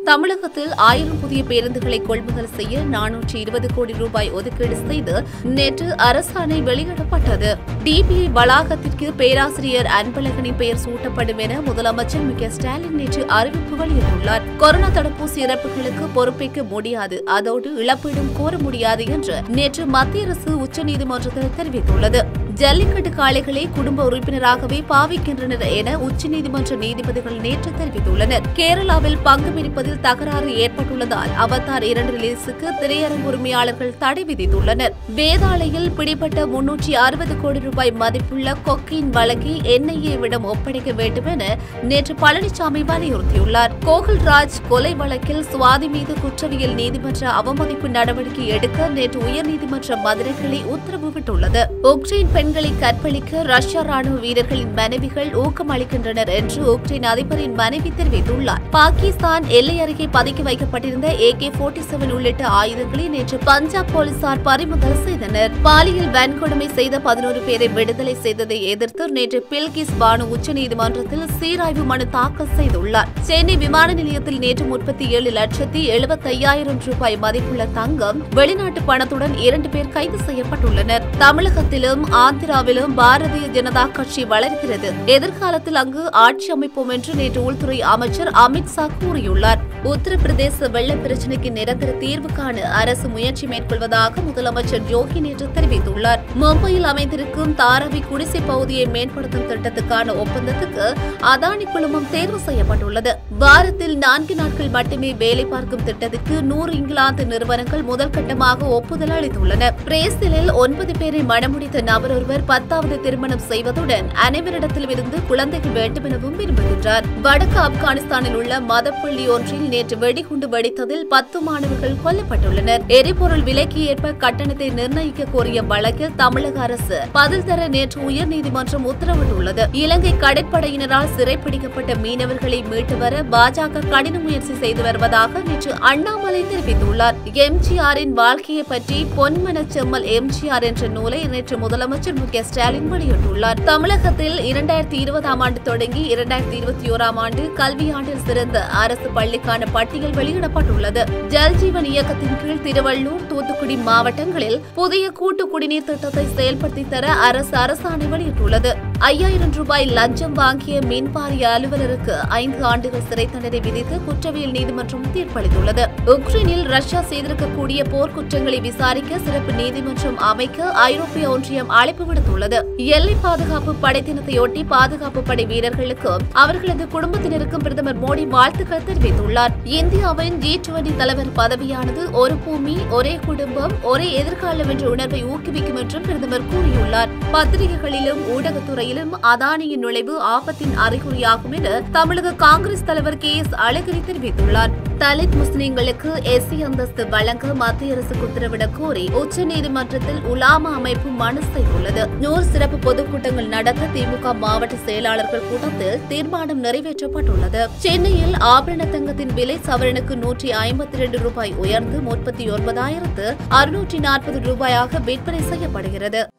தமிழகத்தில் ஆயிரம் புதிய பேருந்துகளை கொள்முதல் செய்ய நானூற்றி இருபது கோடி ரூபாய் ஒதுக்கீடு செய்து நேற்று அரசாணை வெளியிடப்பட்டது டிபிஐ வளாகத்திற்கு பேராசிரியர் அன்பழகனின் பெயர் சூட்டப்படும் என முதலமைச்சர் மு க ஸ்டாலின் நேற்று அறிவிப்பு வெளியிட்டுள்ளார் கொரோனா தடுப்பூசி இறப்புகளுக்கு பொறுப்பேற்க முடியாது அதோடு இழப்பீடும் கோர முடியாது என்று நேற்று மத்திய அரசு உச்சநீதிமன்றத்தில் தெரிவித்துள்ளது ஜல்லிக்கட்டு காளைகளை குடும்ப உறுப்பினராகவே பாவிக்கின்றனர் என உச்சநீதிமன்ற நீதிபதிகள் நேற்று தெரிவித்துள்ளனர் கேரளாவில் பங்கு பிடிப்பதில் தகராறு ஏற்பட்டுள்ளதால் அவதார் இரண்டு ரிலீஸுக்கு திரையரங்கு உரிமையாளர்கள் தடை விதித்துள்ளனர் வேதாளையில் பிடிபட்ட முன்னூற்றி அறுபது கோடி ரூபாய் மதிப்புள்ள கொக்கின் வழக்கை என்ஐஏவிடம் ஒப்படைக்க வேண்டும் என நேற்று பழனிசாமி வலியுறுத்தியுள்ளார் கோகுல்ராஜ் கொலை வழக்கில் சுவாதி மீது குற்றவியல் நீதிமன்ற அவமதிப்பு நடவடிக்கை எடுக்க நேற்று உயர்நீதிமன்ற மதுரை கிளை உத்தரவு விட்டுள்ளது உக்ரைன் பெண்களை கற்பழிக்க ரஷ்ய ராணுவ வீரர்களின் மனைவிகள் ஊக்கம் அளிக்கின்றனர் என்று உக்ரைன் அதிபரின் மனைவி தெரிவித்துள்ளார் பாகிஸ்தான் எல்லை அருகே பதுக்கி வைக்கப்பட்டிருந்த ஏகே போர்ட்டி செவன் உள்ளிட்ட ஆயுதங்களை நேற்று பஞ்சாப் போலீசார் பறிமுதல் செய்தனர் பாலியல் வன்கொடுமை செய்த பதினோரு பேரை விடுதலை செய்ததை எதிர்த்து நேற்று பில்கிஸ் பானு உச்சநீதிமன்றத்தில் சீராய்வு மனு தாக்கல் செய்துள்ளார் சென்னை விமான நிலையத்தில் நேற்று முப்பத்தி ஏழு லட்சத்தி எழுபத்தையாயிரம் ரூபாய் மதிப்புள்ள தங்கம் வெளிநாட்டு பணத்துடன் இரண்டு பேர் கைது செய்யப்பட்டுள்ளனர் தமிழகத்திலும் ஆந்திராவிலும் பாரதிய ஜனதா கட்சி வளர்கிறது எதிர்காலத்தில் அங்கு ஆட்சி அமைப்போம் என்று நேற்று உள்துறை அமைச்சர் அமித் ஷா கூறியுள்ளார் உத்தரப்பிரதேச வெள்ள பிரச்சினைக்கு நிரந்தர தீர்வு காண அரசு முயற்சி மேற்கொள்வதாக முதலமைச்சர் யோகி நேற்று தெரிவித்துள்ளார் மும்பையில் அமைந்திருக்கும் தாராவி குடிசை பகுதியை மேம்படுத்தும் திட்டத்துக்கான ஒப்பந்தத்துக்கு அதானி குழுமம் தேர்வு செய்யப்பட்டுள்ளது வாரத்தில் நான்கு நாட்கள் மட்டுமே வேலை பார்க்கும் திட்டத்திற்கு நூறு இங்கிலாந்து நிறுவனங்கள் முதல் கட்டமாக ஒப்புதல் அளித்துள்ளன பிரேசிலில் ஒன்பது பேரை மணமுடித்த நபர் ஒருவர் பத்தாவது திருமணம் செய்வதுடன் அனைவரிடத்தில் இருந்து குழந்தைகள் வேண்டும் எனவும் விரும்புகின்றார் வடக்கு ஆப்கானிஸ்தானில் உள்ள மதப்பள்ளி ஒன்றில் நேற்று வெடிகுண்டு வெடித்ததில் பத்து மாணவர்கள் கொல்லப்பட்டுள்ளனர் எரிபொருள் விலைக்கு ஏற்ப கட்டணத்தை நிர்ணயிக்க கோரிய வழக்கில் தமிழக அரசு பதில் தர நேற்று உயர்நீதிமன்றம் உத்தரவிட்டுள்ளது இலங்கை கடற்படையினரால் சிறைப்பிடிக்கப்பட்ட மீனவர்களை மீட்டு வர பாஜக கடின முயற்சி செய்து வருவதாக நேற்று அண்ணாமலை தெரிவித்துள்ளார் எம்ஜிஆரின் வாழ்க்கையை பற்றி பொன்மனச் செம்மல் எம்ஜிஆர் என்ற நூலை நேற்று முதலமைச்சர் மு க ஸ்டாலின் வெளியிட்டுள்ளார் தமிழகத்தில் இரண்டாயிரத்தி இருபதாம் ஆண்டு தொடங்கி இரண்டாயிரத்தி இருபத்தி ஓராம் ஆண்டு கல்வியாண்டில் சிறந்த அரசு பள்ளிக்கான பட்டியல் வெளியிடப்பட்டுள்ளது ஜல் ஜீவன் இயக்கத்தின் கீழ் திருவள்ளூர் தூத்துக்குடி மாவட்டங்களில் புதிய கூட்டு குடிநீர் திட்டத்தை செயல்படுத்தி தர அரசு அரசாணை வெளியிட்டுள்ளது ஐயாயிரம் ரூபாய் லஞ்சம் வாங்கிய மின்வாரிய அலுவலருக்கு ஐந்து ஆண்டுகள் சிறை தண்டனை விதித்து குற்றவியல் நீதிமன்றம் தீர்ப்பளித்துள்ளது உக்ரைனில் ரஷ்யா செய்திருக்கக்கூடிய போர்க்குற்றங்களை விசாரிக்க சிறப்பு நீதிமன்றம் அமைக்க ஐரோப்பிய ஒன்றியம் அழைப்பு விடுத்துள்ளது எல்லை பாதுகாப்பு படை தினத்தையொட்டி பாதுகாப்பு படை வீரர்களுக்கும் அவர்களது குடும்பத்தினருக்கும் பிரதமர் மோடி வாழ்த்துக்கள் தெரிவித்துள்ளார் இந்தியாவின் ஜி டுவெண்டி தலைவர் பதவியானது ஒரு பூமி ஒரே குடும்பம் ஒரே எதிர்காலம் என்ற உணர்வை ஊக்குவிக்கும் என்றும் பிரதமர் கூறியுள்ளார் பத்திரிகைகளிலும் ஊடகத்துறையிலும் அதானியின் நுழைவு ஆபத்தின் அறிகுறியாகும் என தமிழக காங்கிரஸ் தலைவர் கே எஸ் அழகிரி தெரிவித்துள்ளார் தலித் முஸ்லிம்களுக்கு எஸ்சி அந்தஸ்து வழங்க மத்திய அரசுக்கு உத்தரவிடக் கோரி உச்சநீதிமன்றத்தில் உலாமா அமைப்பு மனு செய்துள்ளது நூறு சிறப்பு பொதுக்கூட்டங்கள் நடத்த திமுக மாவட்ட செயலாளர்கள் கூட்டத்தில் தீர்மானம் நிறைவேற்றப்பட்டுள்ளது சென்னையில் ஆபரண தங்கத்தின் விலை சவரனுக்கு நூற்றி ஐம்பத்தி இரண்டு ரூபாய் உயர்ந்து முப்பத்தி ஒன்பதாயிரத்து அறுநூற்றி நாற்பது ரூபாயாக விற்பனை செய்யப்படுகிறது